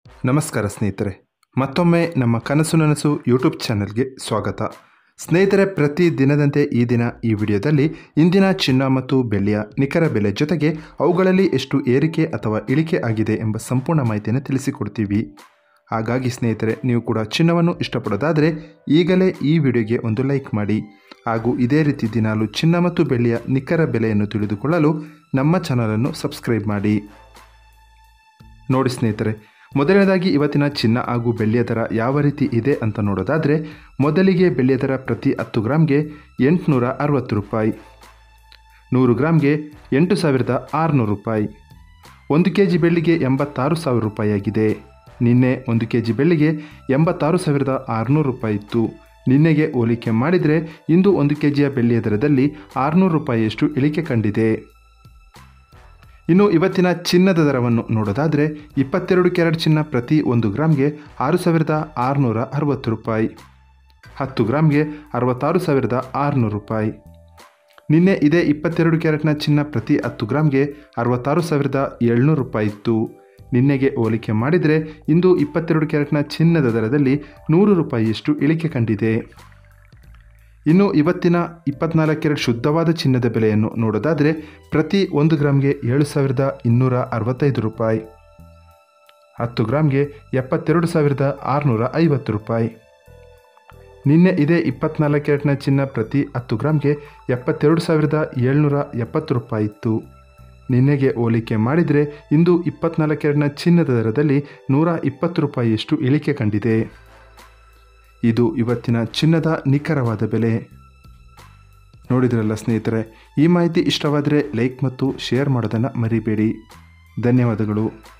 ನಮಸ್ಕಾರ ಸ್ನೇಹಿತರೆ ಮತ್ತೊಮ್ಮೆ ನಮ್ಮ ಕನಸು ನನಸು ಯೂಟ್ಯೂಬ್ ಚಾನೆಲ್ಗೆ ಸ್ವಾಗತ ಸ್ನೇಹಿತರೆ ಪ್ರತಿ ದಿನದಂತೆ ಈ ದಿನ ಈ ವಿಡಿಯೋದಲ್ಲಿ ಇಂದಿನ ಚಿನ್ನ ಮತ್ತು ಬೆಳ್ಳಿಯ ನಿಖರ ಬೆಲೆ ಜೊತೆಗೆ ಅವುಗಳಲ್ಲಿ ಎಷ್ಟು ಏರಿಕೆ ಅಥವಾ ಇಳಿಕೆ ಆಗಿದೆ ಎಂಬ ಸಂಪೂರ್ಣ ಮಾಹಿತಿಯನ್ನು ತಿಳಿಸಿಕೊಡ್ತೀವಿ ಹಾಗಾಗಿ ಸ್ನೇಹಿತರೆ ನೀವು ಕೂಡ ಚಿನ್ನವನ್ನು ಇಷ್ಟಪಡೋದಾದರೆ ಈಗಲೇ ಈ ವಿಡಿಯೋಗೆ ಒಂದು ಲೈಕ್ ಮಾಡಿ ಹಾಗೂ ಇದೇ ರೀತಿ ದಿನಾಲು ಚಿನ್ನ ಮತ್ತು ಬೆಳ್ಳಿಯ ನಿಖರ ಬೆಲೆಯನ್ನು ತಿಳಿದುಕೊಳ್ಳಲು ನಮ್ಮ ಚಾನಲನ್ನು ಸಬ್ಸ್ಕ್ರೈಬ್ ಮಾಡಿ ನೋಡಿ ಸ್ನೇಹಿತರೆ ಮೊದಲನೇದಾಗಿ ಇವತ್ತಿನ ಚಿನ್ನ ಹಾಗೂ ಬೆಳ್ಳಿಯ ದರ ಯಾವ ರೀತಿ ಇದೆ ಅಂತ ನೋಡೋದಾದರೆ ಮೊದಲಿಗೆ ಬೆಳ್ಳಿಯ ದರ ಪ್ರತಿ ಹತ್ತು ಗ್ರಾಮ್ಗೆ ಎಂಟುನೂರ ಅರವತ್ತು ರೂಪಾಯಿ ನೂರು ಗ್ರಾಮ್ಗೆ ಎಂಟು ಸಾವಿರದ ಆರುನೂರು ರೂಪಾಯಿ ಒಂದು ಕೆ ಜಿ ಬೆಳ್ಳಿಗೆ ಎಂಬತ್ತಾರು ಸಾವಿರ ರೂಪಾಯಿ ಆಗಿದೆ ನಿನ್ನೆ ಒಂದು ಕೆ ಜಿ ಬೆಳ್ಳಿಗೆ ಎಂಬತ್ತಾರು ಸಾವಿರದ ಆರುನೂರು ರೂಪಾಯಿ ಇತ್ತು ನಿನ್ನೆಗೆ ಹೋಲಿಕೆ ಮಾಡಿದರೆ ಇಂದು ಒಂದು ಕೆ ಜಿಯ ಬೆಳ್ಳಿಯ ದರದಲ್ಲಿ ಆರುನೂರು ರೂಪಾಯಿಯಷ್ಟು ಇಳಿಕೆ ಕಂಡಿದೆ ಇನ್ನು ಇವತ್ತಿನ ಚಿನ್ನದ ದರವನ್ನು ನೋಡೋದಾದರೆ ಇಪ್ಪತ್ತೆರಡು ಕ್ಯಾರೆಟ್ ಚಿನ್ನ ಪ್ರತಿ ಒಂದು ಗ್ರಾಮ್ಗೆ ಆರು ಸಾವಿರದ ಆರುನೂರ ಅರವತ್ತು ರೂಪಾಯಿ ಹತ್ತು ಗ್ರಾಮ್ಗೆ ಅರವತ್ತಾರು ಸಾವಿರದ ಆರುನೂರು ರೂಪಾಯಿ ನಿನ್ನೆ ಇದೇ ಇಪ್ಪತ್ತೆರಡು ಕ್ಯಾರೆಟ್ನ ಚಿನ್ನ ಪ್ರತಿ ಹತ್ತು ಗ್ರಾಮ್ಗೆ ಅರವತ್ತಾರು ಸಾವಿರದ ಏಳ್ನೂರು ರೂಪಾಯಿ ಇತ್ತು ನಿನ್ನೆಗೆ ಹೋಲಿಕೆ ಮಾಡಿದರೆ ಇಂದು ಇಪ್ಪತ್ತೆರಡು ಕ್ಯಾರೆಟ್ನ ಚಿನ್ನದ ದರದಲ್ಲಿ ನೂರು ರೂಪಾಯಿಯಷ್ಟು ಇಳಿಕೆ ಕಂಡಿದೆ ಇನ್ನು ಇವತ್ತಿನ ಇಪ್ಪತ್ನಾಲ್ಕು ಕ್ಯಾರೆಟ್ ಶುದ್ಧವಾದ ಚಿನ್ನದ ಬೆಲೆಯನ್ನು ನೋಡೋದಾದರೆ ಪ್ರತಿ ಒಂದು ಗ್ರಾಮ್ಗೆ ಏಳು ಸಾವಿರದ ಇನ್ನೂರ ಅರವತ್ತೈದು ರೂಪಾಯಿ ಹತ್ತು ಗ್ರಾಮ್ಗೆ ಎಪ್ಪತ್ತೆರಡು ಸಾವಿರದ ಆರುನೂರ ಐವತ್ತು ರೂಪಾಯಿ ನಿನ್ನೆ ಇದೇ ಇಪ್ಪತ್ನಾಲ್ಕು ಕ್ಯಾರೆಟ್ನ ಚಿನ್ನ ಪ್ರತಿ ಹತ್ತು ಗ್ರಾಮ್ಗೆ ಎಪ್ಪತ್ತೆರಡು ಸಾವಿರದ ಏಳ್ನೂರ ಎಪ್ಪತ್ತು ರೂಪಾಯಿ ಇತ್ತು ನಿನ್ನೆಗೆ ಹೋಲಿಕೆ ಮಾಡಿದರೆ ಇಂದು ಇಪ್ಪತ್ನಾಲ್ಕು ಕ್ಯಾರೆಟ್ನ ಚಿನ್ನದ ದರದಲ್ಲಿ ನೂರ ಇಪ್ಪತ್ತು ರೂಪಾಯಿಯಷ್ಟು ಇಳಿಕೆ ಕಂಡಿದೆ ಇದು ಇವತ್ತಿನ ಚಿನ್ನದ ನಿಖರವಾದ ಬೆಲೆ ನೋಡಿದ್ರಲ್ಲ ಸ್ನೇಹಿತರೆ ಈ ಮಾಹಿತಿ ಇಷ್ಟವಾದರೆ ಲೈಕ್ ಮತ್ತು ಶೇರ್ ಮಾಡೋದನ್ನು ಮರಿಬೇಡಿ ಧನ್ಯವಾದಗಳು